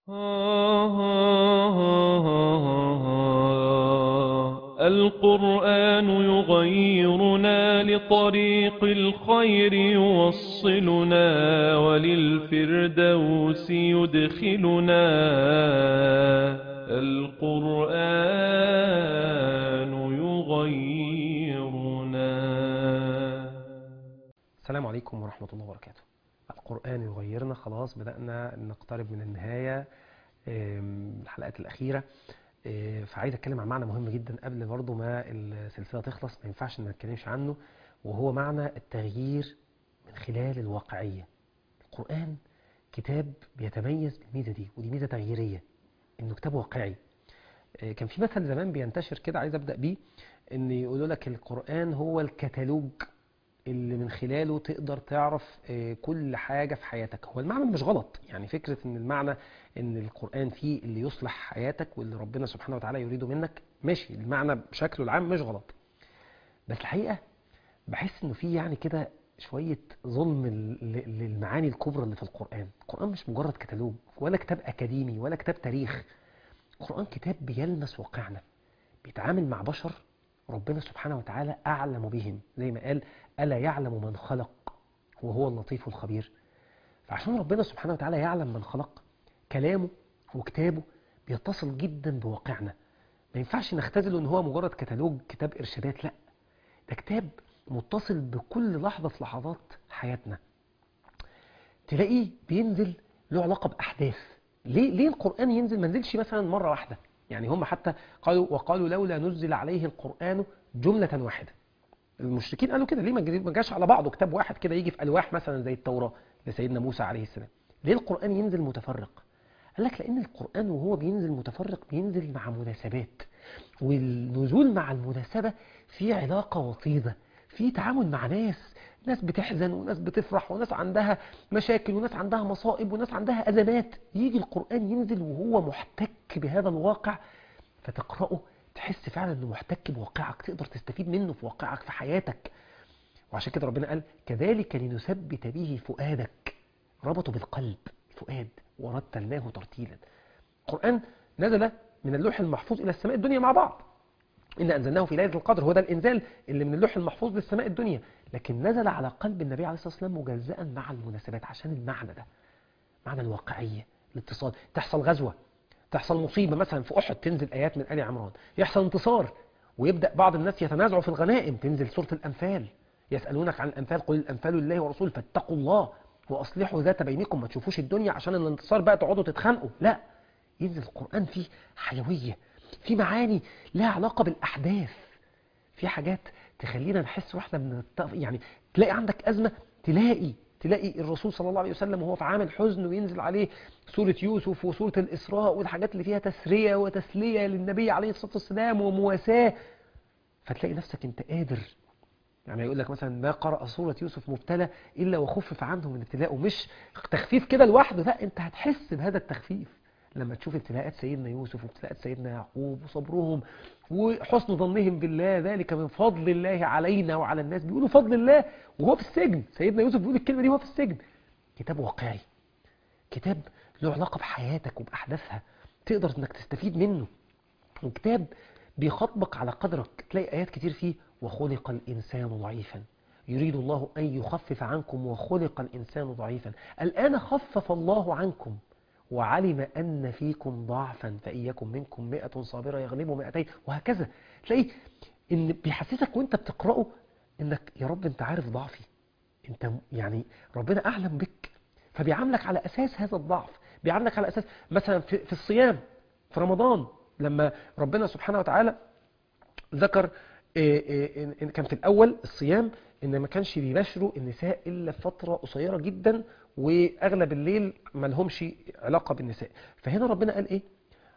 القرآن يغيرنا لطريق الخير يوصلنا وللفردوس يدخلنا القرآن يغيرنا السلام عليكم ورحمة الله وبركاته القرآن يغيرنا خلاص بدأنا نقترب من النهاية آم، الحلقات الأخيرة آه، فعايز أتكلم عن معنى مهم جدا قبل برضو ما السلسلة تخلص ما ينفعش ما نتكلمش عنه وهو معنى التغيير من خلال الواقعية القرآن كتاب بيتميز بالميزة دي ودي ميزة تغييرية إنه كتاب واقعي آه، كان في مثل زمان بينتشر كده عايز أبدأ بيه إن يقولوا لك القرآن هو الكتالوج اللي من خلاله تقدر تعرف آه، كل حاجة في حياتك هو المعنى مش غلط يعني فكرة ان المعنى ان القرآن فيه اللي يصلح حياتك واللي ربنا سبحانه وتعالى يريده منك ماشي المعنى بشكله العام مش غلط بس الحقيقة بحس انه فيه يعني كده شوية ظلم ل- ل- للمعاني الكبرى اللي في القرآن القرآن مش مجرد كتالوج ولا كتاب أكاديمي ولا كتاب تاريخ القرآن كتاب بيلمس واقعنا بيتعامل مع بشر ربنا سبحانه وتعالى أعلم بهم زي ما قال ألا يعلم من خلق وهو اللطيف الخبير فعشان ربنا سبحانه وتعالى يعلم من خلق كلامه وكتابه بيتصل جدا بواقعنا ما ينفعش نختزله ان هو مجرد كتالوج كتاب ارشادات لا ده كتاب متصل بكل لحظة في لحظات حياتنا تلاقيه بينزل له علاقة بأحداث ليه ليه القرآن ينزل ما نزلش مثلا مرة واحدة يعني هم حتى قالوا وقالوا لولا نزل عليه القرآن جملة واحدة المشركين قالوا كده ليه ما جا- ما جاش على بعضه كتاب واحد كده يجي في ألواح مثلا زي التوراة لسيدنا موسى عليه السلام ليه القرآن ينزل متفرق قال لك لأن القرآن وهو بينزل متفرق بينزل مع مناسبات والنزول مع المناسبة في علاقة وطيدة في تعامل مع ناس ناس بتحزن وناس بتفرح وناس عندها مشاكل وناس عندها مصائب وناس عندها أزمات يجي القرآن ينزل وهو محتك بهذا الواقع فتقرأه تحس فعلا انه محتك بواقعك تقدر تستفيد منه في واقعك في حياتك وعشان كده ربنا قال كذلك لنثبت به فؤادك ربطه بالقلب الفؤاد ورتلناه ترتيلا القرآن نزل من اللوح المحفوظ إلى السماء الدنيا مع بعض إن أنزلناه في ليلة القدر هو ده الإنزال اللي من اللوح المحفوظ للسماء الدنيا لكن نزل على قلب النبي عليه الصلاة والسلام مجزأ مع المناسبات عشان المعنى ده معنى الواقعية الاتصال تحصل غزوة تحصل مصيبة مثلا في أحد تنزل آيات من آل عمران يحصل انتصار ويبدأ بعض الناس يتنازعوا في الغنائم تنزل سورة الأنفال يسألونك عن الأنفال قل الأنفال لله ورسوله فاتقوا الله وأصلحوا ذات بينكم ما تشوفوش الدنيا عشان الانتصار بقى تقعدوا تتخانقوا لا ينزل القرآن فيه حيوية في معاني لها علاقة بالأحداث في حاجات تخلينا نحس واحنا من يعني تلاقي عندك أزمة تلاقي تلاقي الرسول صلى الله عليه وسلم وهو في عامل حزن وينزل عليه سورة يوسف وسورة الإسراء والحاجات اللي فيها تسرية وتسلية للنبي عليه الصلاة والسلام ومواساة فتلاقي نفسك انت قادر يعني يقول لك مثلا ما قرأ سورة يوسف مبتلى إلا وخفف عنه من ابتلاءه مش تخفيف كده لوحده لا انت هتحس بهذا التخفيف لما تشوف ابتلاءات سيدنا يوسف وابتلاءات سيدنا يعقوب وصبرهم وحسن ظنهم بالله ذلك من فضل الله علينا وعلى الناس بيقولوا فضل الله وهو في السجن سيدنا يوسف بيقول الكلمة دي وهو في السجن كتاب واقعي كتاب له علاقة بحياتك وبأحداثها تقدر انك تستفيد منه وكتاب بيخاطبك على قدرك تلاقي آيات كتير فيه وخلق الإنسان ضعيفا يريد الله أن يخفف عنكم وخلق الإنسان ضعيفا الآن خفف الله عنكم وعلم أن فيكم ضعفا فإن يكن منكم مئة صابرة يغلبوا مئتين وهكذا تلاقي إن بيحسسك وانت بتقرأه إنك يا رب انت عارف ضعفي انت يعني ربنا أعلم بك فبيعاملك على أساس هذا الضعف بيعاملك على أساس مثلا في, في الصيام في رمضان لما ربنا سبحانه وتعالى ذكر إيه إيه إن كان في الأول الصيام إن ما كانش بيباشروا النساء إلا في فترة قصيرة جدا وأغلب الليل ما لهمش علاقة بالنساء فهنا ربنا قال إيه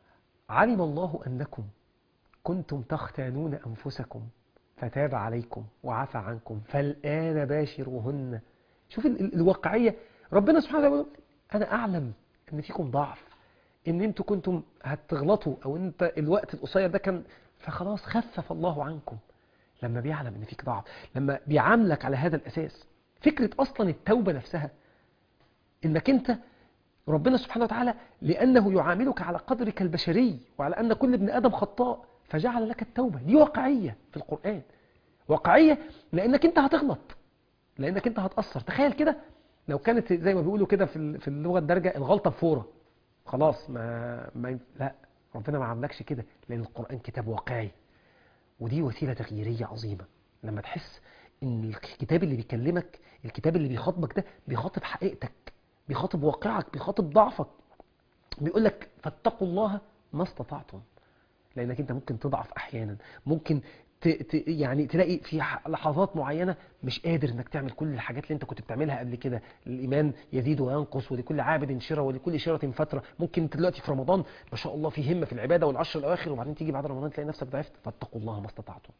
علم الله أنكم كنتم تختانون أنفسكم فتاب عليكم وعفى عنكم فالآن باشروهن شوف ال- ال- الواقعية ربنا سبحانه وتعالى يقول أنا أعلم أن فيكم ضعف ان انتوا كنتم هتغلطوا او انت الوقت القصير ده كان فخلاص خفف الله عنكم لما بيعلم ان فيك ضعف لما بيعاملك على هذا الاساس فكرة اصلا التوبة نفسها انك انت ربنا سبحانه وتعالى لأنه يعاملك على قدرك البشري وعلى أن كل ابن آدم خطاء فجعل لك التوبة دي واقعية في القرآن واقعية لأنك أنت هتغلط لأنك أنت هتأثر تخيل كده لو كانت زي ما بيقولوا كده في في اللغة الدارجة الغلطة بفورة خلاص ما, ما لا ربنا ما عملكش كده لأن القرآن كتاب واقعي ودي وسيلة تغييرية عظيمة لما تحس ان الكتاب اللي بيكلمك الكتاب اللي بيخاطبك ده بيخاطب حقيقتك بيخاطب واقعك بيخاطب ضعفك بيقول لك فاتقوا الله ما استطعتم لانك انت ممكن تضعف احيانا ممكن ت... ت... يعني تلاقي في لحظات معينة مش قادر انك تعمل كل الحاجات اللي انت كنت بتعملها قبل كده الايمان يزيد وينقص ولكل عابد شرة ولكل شرة فترة ممكن انت دلوقتي في رمضان ما شاء الله في همة في العبادة والعشر الاواخر وبعدين تيجي بعد رمضان تلاقي نفسك ضعفت فاتقوا الله ما استطعتم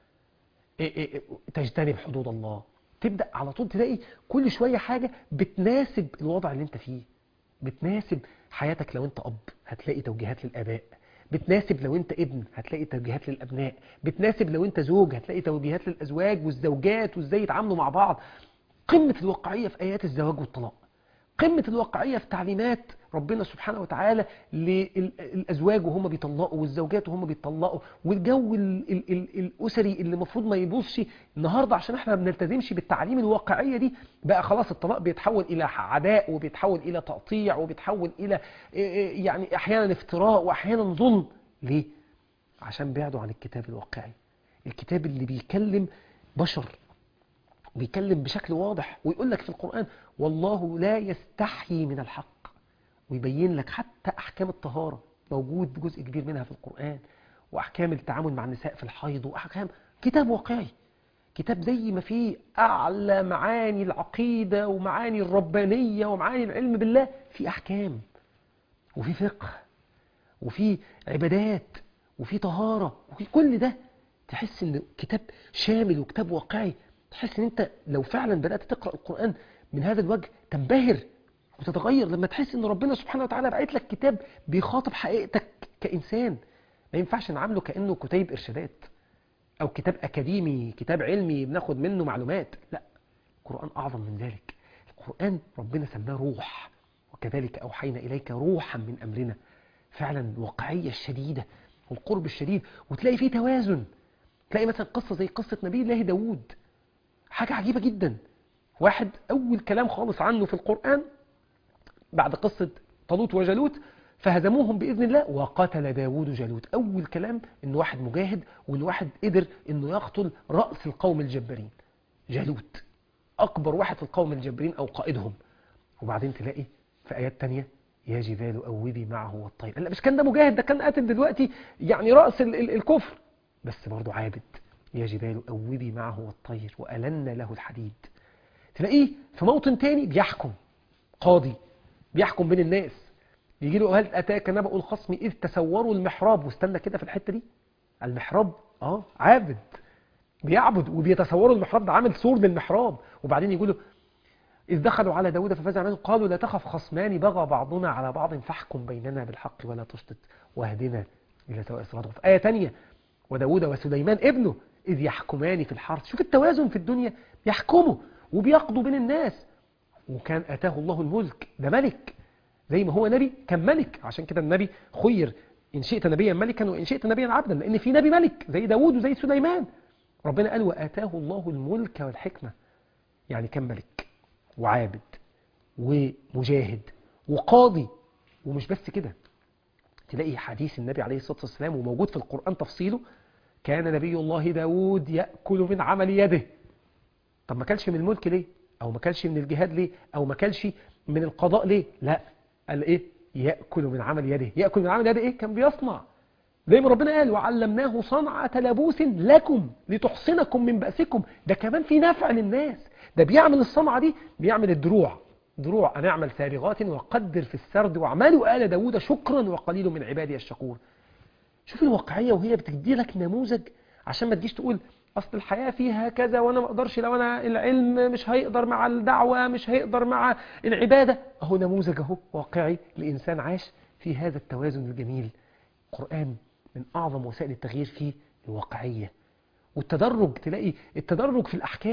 إيه إيه تجتنب حدود الله تبدأ على طول تلاقي كل شوية حاجة بتناسب الوضع اللي انت فيه بتناسب حياتك لو انت اب هتلاقي توجيهات للاباء بتناسب لو انت ابن هتلاقي توجيهات للابناء بتناسب لو انت زوج هتلاقي توجيهات للازواج والزوجات وازاي يتعاملوا مع بعض قمة الواقعية في ايات الزواج والطلاق قمة الواقعية في تعليمات ربنا سبحانه وتعالى للأزواج وهم بيطلقوا والزوجات وهم بيطلقوا والجو ال ال ال الأسري اللي المفروض ما يبوظش النهاردة عشان احنا ما بنلتزمش بالتعليم الواقعية دي بقى خلاص الطلاق بيتحول إلى عداء وبيتحول إلى تقطيع وبيتحول إلى يعني أحيانا افتراء وأحيانا ظلم ليه؟ عشان بعدوا عن الكتاب الواقعي الكتاب اللي بيكلم بشر بيكلم بشكل واضح ويقول لك في القرآن والله لا يستحيي من الحق ويبين لك حتى أحكام الطهارة موجود جزء كبير منها في القرآن وأحكام التعامل مع النساء في الحيض وأحكام كتاب واقعي كتاب زي ما فيه أعلى معاني العقيدة ومعاني الربانية ومعاني العلم بالله في أحكام وفي فقه وفي عبادات وفي طهارة وفي كل ده تحس ان كتاب شامل وكتاب واقعي تحس ان انت لو فعلا بدأت تقرأ القرآن من هذا الوجه تنبهر وتتغير لما تحس ان ربنا سبحانه وتعالى بعت لك كتاب بيخاطب حقيقتك كإنسان ما ينفعش نعامله كأنه كتيب إرشادات أو كتاب أكاديمي كتاب علمي بناخد منه معلومات لا القرآن أعظم من ذلك القرآن ربنا سماه روح وكذلك أوحينا إليك روحا من أمرنا فعلا الواقعية الشديدة والقرب الشديد وتلاقي فيه توازن تلاقي مثلا قصة زي قصة نبي الله داود حاجة عجيبة جدا واحد أول كلام خالص عنه في القرآن بعد قصة طالوت وجالوت فهزموهم بإذن الله وقتل داود جالوت أول كلام إن واحد مجاهد وإن واحد قدر إنه يقتل رأس القوم الجبارين جالوت أكبر واحد في القوم الجبارين أو قائدهم وبعدين تلاقي في آيات تانية يا جبال أوبي معه والطير لا مش كان ده مجاهد ده كان قاتل دلوقتي يعني رأس ال ال الكفر بس برضه عابد يا جبال أوبي معه والطير وألن له الحديد تلاقيه في موطن تاني بيحكم قاضي بيحكم بين الناس يجي له هل أتاك نبأ الخصم إذ تسوروا المحراب واستنى كده في الحتة دي المحراب اه عابد بيعبد وبيتصوروا المحراب ده عامل سور للمحراب وبعدين يقول له إذ دخلوا على داود ففزع منهم قالوا لا تخف خصمان بغى بعضنا على بعض فاحكم بيننا بالحق ولا تشتت واهدنا إلى سواء الصراط في آية تانية وداود وسليمان ابنه إذ يحكمان في الحرث شوف التوازن في الدنيا يحكموا وبيقضوا بين الناس وكان أتاه الله الملك ده ملك زي ما هو نبي كان ملك عشان كده النبي خير إن شئت نبيا ملكا وإن شئت نبيا عبدا لأن في نبي ملك زي داود وزي سليمان ربنا قال وآتاه الله الملك والحكمة يعني كان ملك وعابد ومجاهد وقاضي ومش بس كده تلاقي حديث النبي عليه الصلاة والسلام وموجود في القرآن تفصيله كان نبي الله داود يأكل من عمل يده طب ما كلش من الملك ليه أو ما كلش من الجهاد ليه أو ما كلش من القضاء ليه لا قال إيه يأكل من عمل يده يأكل من عمل يده إيه كان بيصنع زي ما ربنا قال وعلمناه صنعة لبوس لكم لتحصنكم من بأسكم ده كمان في نفع للناس ده بيعمل الصنعة دي بيعمل الدروع دروع أن اعمل سابغات وقدر في السرد واعملوا آل داود شكرا وقليل من عبادي الشكور شوف الواقعية وهي بتدي لك نموذج عشان ما تجيش تقول أصل الحياة فيها كذا وأنا ما أقدرش لو أنا العلم مش هيقدر مع الدعوة مش هيقدر مع العبادة أهو نموذج أهو واقعي لإنسان عاش في هذا التوازن الجميل القرآن من أعظم وسائل التغيير فيه الواقعية والتدرج تلاقي التدرج في الأحكام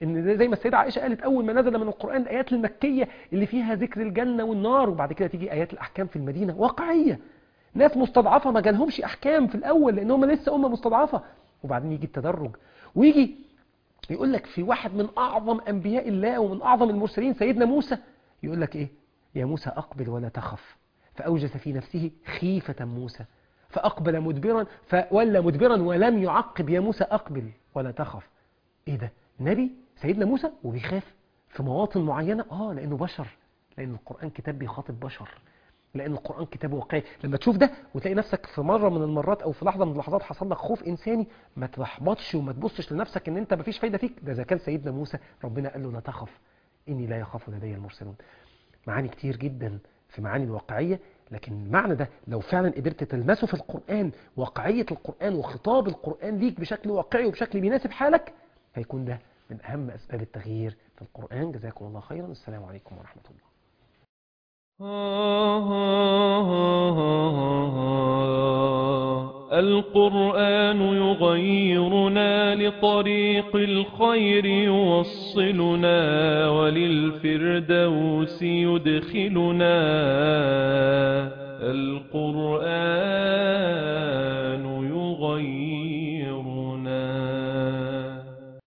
ان زي- زي ما السيدة عائشة قالت اول ما نزل من القرآن الايات المكية اللي فيها ذكر الجنة والنار وبعد كده تيجي ايات الاحكام في المدينة واقعية ناس مستضعفة ما جالهمش احكام في الاول لان هم لسه امة مستضعفة وبعدين يجي التدرج ويجي يقول لك في واحد من اعظم انبياء الله ومن اعظم المرسلين سيدنا موسى يقول لك ايه يا موسى اقبل ولا تخف فاوجس في نفسه خيفة موسى فاقبل مدبرا فولى مدبرا ولم يعقب يا موسى اقبل ولا تخف ايه ده نبي سيدنا موسى وبيخاف في مواطن معينة اه لانه بشر لان القرآن كتاب بيخاطب بشر لان القرآن كتاب واقعي لما تشوف ده وتلاقي نفسك في مرة من المرات او في لحظة من اللحظات حصل لك خوف انساني ما تحبطش وما تبصش لنفسك ان انت مفيش فايدة فيك ده اذا كان سيدنا موسى ربنا قال له لا تخف اني لا يخاف لدي المرسلون معاني كتير جدا في معاني الواقعية لكن المعنى ده لو فعلا قدرت تلمسه في القرآن واقعية القرآن وخطاب القرآن ليك بشكل واقعي وبشكل بيناسب حالك هيكون ده من أهم أسباب التغيير في القرآن جزاكم الله خيرا السلام عليكم ورحمة الله القرآن يغيرنا لطريق الخير يوصلنا وللفردوس يدخلنا القرآن